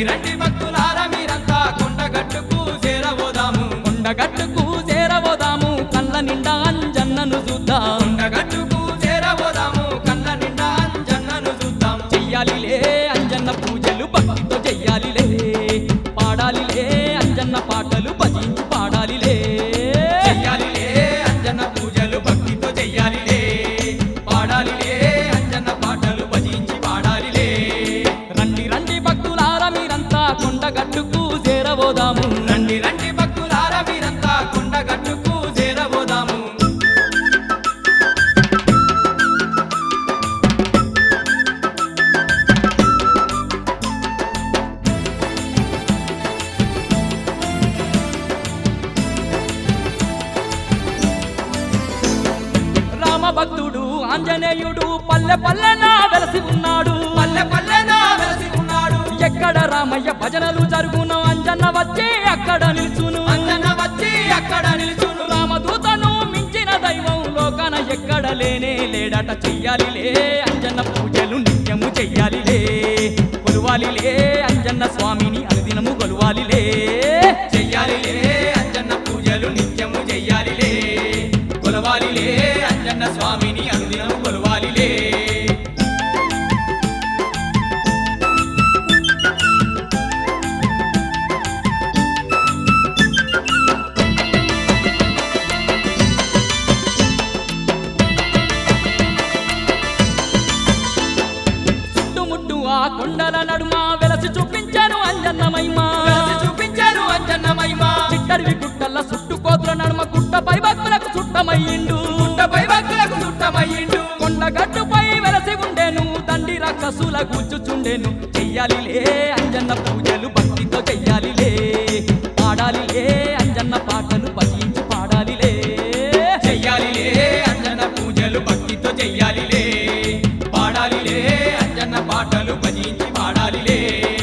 రండి భక్తులారా మీరంతా కొండగట్టుకు చేరబోదాము కొండగట్టుకు చేరబోదాము కళ్ళ నిండా అంజన్నను చూద్దాం కొండగట్టుకు చేరబోదాము కళ్ళ నిండా అంజన్నను చూద్దాం చెయ్యాలిలే అంజన్న పూజలు భక్తితో చెయ్యాలిలే పాడాలిలే అంజన్న పాటలు భజించి పాడాలిలే చెయ్యాలిలే అంజన్న పూజలు భక్తితో చెయ్యాలిలే పాడాలిలే అంజన్న పాటలు భజించి పాడాలిలే రండి రండి భక్తులారా మీరంతా కొండగట్టుకు చేరబోదాము రండి రండి భక్తులారా మీరంతా కొండగట్టుకు చేరబోదాము రామ భక్తుడు ఆంజనేయుడు పల్లె పల్లెన వెలసి ఉన్నాడు పల్లె పల్లెనా వెలసి ఉన్నాడు ఎక్కడ రామయ్య భజనలు జరుగును అంజన్న వచ్చి అక్కడ నిల్చును అంజన్న వచ్చి అక్కడ నిలుచును రామదూతను మించిన దైవం లోకాన ఎక్కడ లేనే లేడట చెయ్యాలిలే అంజన్న పూజలు నిత్యము చెయ్యాలిలే కొలువాలిలే అంజన్న స్వామిని అనుదినము కొలువాలిలే చెయ్యాలిలే అంజన్న పూజలు నిత్యము చెయ్యాలిలే కొలవాలిలే అంజన్న స్వామిని అనుదినం కొలవాలిలే చుట్టుముట్టు ఆ కొండల నడుమ వెలసి చూపించాను అంజన్న మహిమా వెలసి చూపించారు అంజన్న మహిమ చిట్టడివి గుట్టల చుట్టుకోతుల నడుమ గుట్టపై భక్తులకు చుట్టమయ్యిండు గుట్టపై భక్తులకు చుట్టమయ్యిండు కొండగట్టుపై వెలసి ఉండేను దండి రాక్షసుల కూర్చుచుండేను చెయ్యాలిలే అంజన్న పూజలు భక్తితో చెయ్యాలిలే పాడాలిలే అంజన్న పాటలు భజించి పాడాలిలే చెయ్యాలిలే అంజన్న పూజలు భక్తితో చెయ్యాలిలే పాడాలిలే అంజన్న పాటలు భజించి పాడాలిలే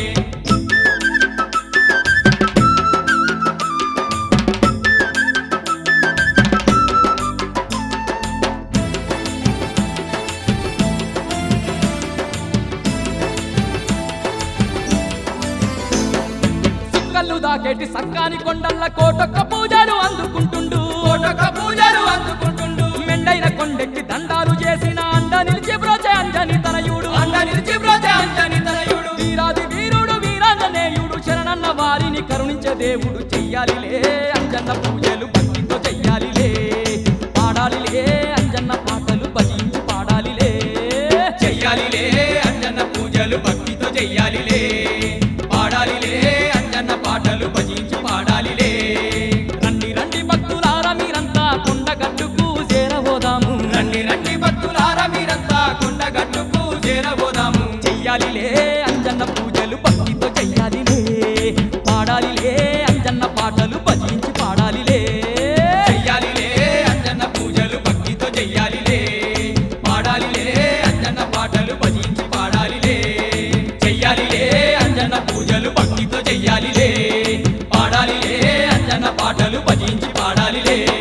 సుక్కలు దాకేటి సక్కాని కొండల్ల కోటొక్క పూజలు అందుకుంటుండు కోటొక్క పూజలు అందుకుంటుండు మెండైన కొండెక్కి దండాలు చేసిన అండ నిలిచి బ్రోచే అంజని తనయుడు అండ నిలిచి బ్రోచే అంజని తనయుడు వీరాది వీరుడు వీరాంజనేయుడు శరణన్న వారిని కరుణించే దేవుడు చెయ్యాలిలే అంజన్న పూజలు భక్తితో చెయ్యాలిలే పాడాలిలే అంజన్న పాటలు భజించి పాడాలిలే చెయ్యాలిలే అంజన్న పూజలు భక్తితో చెయ్యాలిలే పాడాలిలే అంజన్న పాటలు భజించి పాడాలిలే రండి రండి భక్తులారా మీరంతా కొండగట్టుకు చేరబోదాము రండి రండి భక్తులారా మీరంతా కొండగట్టుకు చేరబోదాము చెయ్యాలిలే అంజన్న పూజలు భక్తితో చెయ్యాలిలే పాడాలిలే అంజన్న పాటలు భజించి పాడాలిలే చెయ్యాలిలే అంజన్న పూజలు భక్తితో చెయ్యాలిలే పాడాలిలే అంజన్న పాటలు భజించి పాడాలిలే చెయ్యాలిలే అంజన్న పూజలు భక్తితో చెయ్యాలిలే పాడాలిలే అంజన్న పాటలు భజించి పాడాలిలే